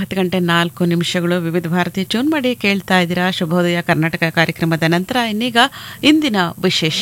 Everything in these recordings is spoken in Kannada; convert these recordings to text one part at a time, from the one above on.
ಒಂಬತ್ತು ಗಂಟೆ ನಾಲ್ಕು ನಿಮಿಷಗಳು ವಿವಿಧ ಭಾರತಿ ಟ್ಯೂನ್ ಮಾಡಿ ಕೇಳ್ತಾ ಇದ್ದೀರಾ ಶುಭೋದಯ ಕರ್ನಾಟಕ ಕಾರ್ಯಕ್ರಮದ ನಂತರ ಇನ್ನೀಗ ಇಂದಿನ ವಿಶೇಷ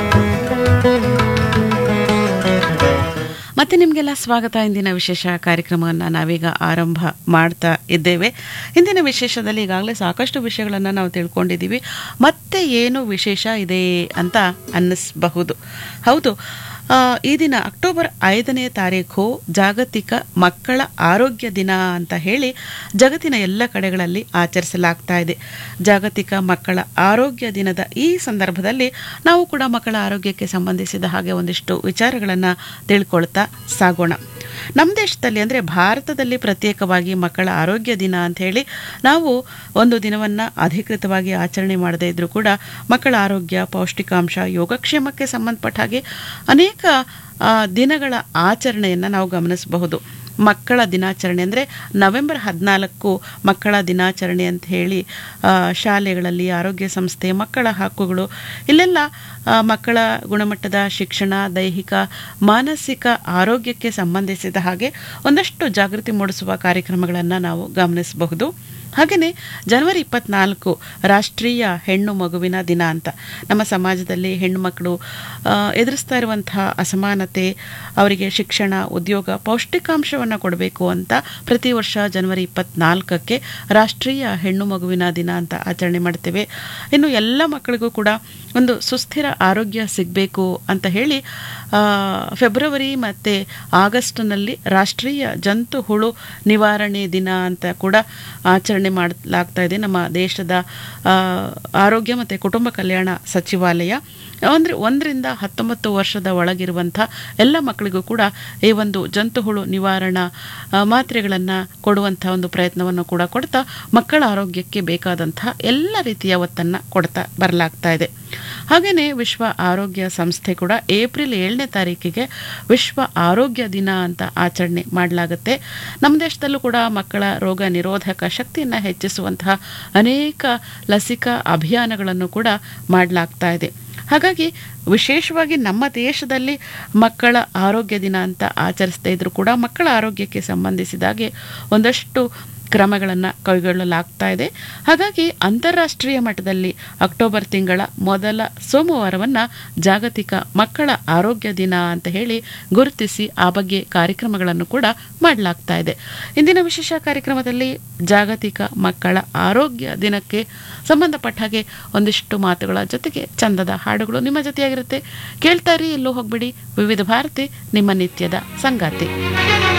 ಮತ್ತೆ ನಿಮಗೆಲ್ಲ ಸ್ವಾಗತ ಇಂದಿನ ವಿಶೇಷ ಕಾರ್ಯಕ್ರಮವನ್ನು ನಾವೀಗ ಆರಂಭ ಮಾಡ್ತಾ ಇದ್ದೇವೆ ಇಂದಿನ ವಿಶೇಷದಲ್ಲಿ ಈಗಾಗಲೇ ಸಾಕಷ್ಟು ವಿಷಯಗಳನ್ನು ನಾವು ತಿಳ್ಕೊಂಡಿದ್ದೀವಿ ಮತ್ತೆ ಏನು ವಿಶೇಷ ಇದೆ ಅಂತ ಅನ್ನಿಸಬಹುದು ಹೌದು ಆ, ಈ ದಿನ ಅಕ್ಟೋಬರ್ ಐದನೇ ತಾರೀಕು ಜಾಗತಿಕ ಮಕ್ಕಳ ಆರೋಗ್ಯ ದಿನ ಅಂತ ಹೇಳಿ ಜಗತ್ತಿನ ಎಲ್ಲ ಕಡೆಗಳಲ್ಲಿ ಆಚರಿಸಲಾಗ್ತಾ ಇದೆ ಜಾಗತಿಕ ಮಕ್ಕಳ ಆರೋಗ್ಯ ದಿನದ ಈ ಸಂದರ್ಭದಲ್ಲಿ ನಾವು ಕೂಡ ಮಕ್ಕಳ ಆರೋಗ್ಯಕ್ಕೆ ಸಂಬಂಧಿಸಿದ ಹಾಗೆ ಒಂದಿಷ್ಟು ವಿಚಾರಗಳನ್ನು ತಿಳ್ಕೊಳ್ತಾ ಸಾಗೋಣ ನಮ್ಮ ದೇಶದಲ್ಲಿ ಅಂದರೆ ಭಾರತದಲ್ಲಿ ಪ್ರತ್ಯೇಕವಾಗಿ ಮಕ್ಕಳ ಆರೋಗ್ಯ ದಿನ ಅಂತ ಹೇಳಿ ನಾವು ಒಂದು ದಿನವನ್ನು ಅಧಿಕೃತವಾಗಿ ಆಚರಣೆ ಮಾಡದೇ ಇದ್ರೂ ಕೂಡ ಮಕ್ಕಳ ಆರೋಗ್ಯ ಪೌಷ್ಟಿಕಾಂಶ ಯೋಗಕ್ಷೇಮಕ್ಕೆ ಸಂಬಂಧಪಟ್ಟ ಹಾಗೆ ಅನೇಕ ಆ, ದಿನಗಳ ಆಚರಣೆಯನ್ನು ನಾವು ಗಮನಿಸಬಹುದು ಮಕ್ಕಳ ದಿನಾಚರಣೆ ಅಂದರೆ ನವೆಂಬರ್ ಹದಿನಾಲ್ಕು ಮಕ್ಕಳ ದಿನಾಚರಣೆ ಅಂತ ಹೇಳಿ ಆ, ಶಾಲೆಗಳಲ್ಲಿ ಆರೋಗ್ಯ ಸಂಸ್ಥೆ ಮಕ್ಕಳ ಹಕ್ಕುಗಳು ಇಲ್ಲೆಲ್ಲ ಆ, ಮಕ್ಕಳ ಗುಣಮಟ್ಟದ ಶಿಕ್ಷಣ ದೈಹಿಕ ಮಾನಸಿಕ ಆರೋಗ್ಯಕ್ಕೆ ಸಂಬಂಧಿಸಿದ ಹಾಗೆ ಒಂದಷ್ಟು ಜಾಗೃತಿ ಮೂಡಿಸುವ ಕಾರ್ಯಕ್ರಮಗಳನ್ನು ನಾವು ಗಮನಿಸಬಹುದು ಹಾಗೆಯೇ ಜನವರಿ ಇಪ್ಪತ್ನಾಲ್ಕು ರಾಷ್ಟ್ರೀಯ ಹೆಣ್ಣು ಮಗುವಿನ ದಿನ ಅಂತ ನಮ್ಮ ಸಮಾಜದಲ್ಲಿ ಹೆಣ್ಣು ಮಕ್ಕಳು ಆ, ಎದುರಿಸ್ತಾ ಇರುವಂತಹ ಅಸಮಾನತೆ ಅವರಿಗೆ ಶಿಕ್ಷಣ ಉದ್ಯೋಗ ಪೌಷ್ಟಿಕಾಂಶವನ್ನು ಕೊಡಬೇಕು ಅಂತ ಪ್ರತಿ ವರ್ಷ ಜನವರಿ ಇಪ್ಪತ್ನಾಲ್ಕಕ್ಕೆ ರಾಷ್ಟ್ರೀಯ ಹೆಣ್ಣು ಮಗುವಿನ ದಿನ ಅಂತ ಆಚರಣೆ ಮಾಡ್ತೇವೆ ಇನ್ನು ಎಲ್ಲ ಮಕ್ಕಳಿಗೂ ಕೂಡ ಒಂದು ಸುಸ್ಥಿರ ಆರೋಗ್ಯ ಸಿಗಬೇಕು ಅಂತ ಹೇಳಿ ಆ, ಫೆಬ್ರವರಿ ಮತ್ತು ಆಗಸ್ಟ್ನಲ್ಲಿ ರಾಷ್ಟ್ರೀಯ ಜಂತು ಹುಳು ನಿವಾರಣೆ ದಿನ ಅಂತ ಕೂಡ ಆಚರಣೆ ಮಾಡಲಾಗ್ತಾ ಇದೆ ನಮ್ಮ ದೇಶದ ಆ, ಆರೋಗ್ಯ ಮತ್ತು ಕುಟುಂಬ ಕಲ್ಯಾಣ ಸಚಿವಾಲಯ ಅಂದರೆ ಒಂದರಿಂದ ಹತ್ತೊಂಬತ್ತು ವರ್ಷದ ಒಳಗಿರುವಂಥ ಎಲ್ಲ ಮಕ್ಕಳಿಗೂ ಕೂಡ ಈ ಒಂದು ಜಂತು ಹುಳು ನಿವಾರಣಾ ಮಾತ್ರೆಗಳನ್ನು ಕೊಡುವಂಥ ಒಂದು ಪ್ರಯತ್ನವನ್ನು ಕೂಡ ಕೊಡ್ತಾ ಮಕ್ಕಳ ಆರೋಗ್ಯಕ್ಕೆ ಬೇಕಾದಂಥ ಎಲ್ಲ ರೀತಿಯ ಒತ್ತನ್ನು ಕೊಡ್ತಾ ಬರಲಾಗ್ತಾ ಇದೆ ಹಾಗೆಯೇ ವಿಶ್ವ ಆರೋಗ್ಯ ಸಂಸ್ಥೆ ಕೂಡ ಏಪ್ರಿಲ್ ಏಳನೇ ತಾರೀಕಿಗೆ ವಿಶ್ವ ಆರೋಗ್ಯ ದಿನ ಅಂತ ಆಚರಣೆ ಮಾಡಲಾಗುತ್ತೆ ನಮ್ಮ ದೇಶದಲ್ಲೂ ಕೂಡ ಮಕ್ಕಳ ರೋಗ ನಿರೋಧಕ ಶಕ್ತಿಯನ್ನು ಹೆಚ್ಚಿಸುವಂತಹ ಅನೇಕ ಲಸಿಕಾ ಅಭಿಯಾನಗಳನ್ನು ಕೂಡ ಮಾಡಲಾಗ್ತಾ ಇದೆ ಹಾಗಾಗಿ ವಿಶೇಷವಾಗಿ ನಮ್ಮ ದೇಶದಲ್ಲಿ ಮಕ್ಕಳ ಆರೋಗ್ಯ ದಿನ ಅಂತ ಆಚರಿಸ್ತಾ ಇದ್ರು ಕೂಡ ಮಕ್ಕಳ ಆರೋಗ್ಯಕ್ಕೆ ಸಂಬಂಧಿಸಿದಾಗೆ ಒಂದಷ್ಟು ಕ್ರಮಗಳನ್ನು ಕೈಗೊಳ್ಳಲಾಗ್ತಾ ಇದೆ ಹಾಗಾಗಿ ಅಂತಾರಾಷ್ಟ್ರೀಯ ಮಟ್ಟದಲ್ಲಿ ಅಕ್ಟೋಬರ್ ತಿಂಗಳ ಮೊದಲ ಸೋಮವಾರವನ್ನು ಜಾಗತಿಕ ಮಕ್ಕಳ ಆರೋಗ್ಯ ದಿನ ಅಂತ ಹೇಳಿ ಗುರುತಿಸಿ ಆ ಬಗ್ಗೆ ಕಾರ್ಯಕ್ರಮಗಳನ್ನು ಕೂಡ ಮಾಡಲಾಗ್ತಾ ಇದೆ ಇಂದಿನ ವಿಶೇಷ ಕಾರ್ಯಕ್ರಮದಲ್ಲಿ ಜಾಗತಿಕ ಮಕ್ಕಳ ಆರೋಗ್ಯ ದಿನಕ್ಕೆ ಸಂಬಂಧಪಟ್ಟ ಹಾಗೆ ಒಂದಿಷ್ಟು ಮಾತುಗಳ ಜೊತೆಗೆ ಚಂದದ ಹಾಡುಗಳು ನಿಮ್ಮ ಜೊತೆಯಾಗಿರುತ್ತೆ ಕೇಳ್ತಾ ಇರಿ ಎಲ್ಲೂ ಹೋಗ್ಬಿಡಿ ವಿವಿಧ ಭಾರತಿ ನಿಮ್ಮ ನಿತ್ಯದ ಸಂಗಾತಿ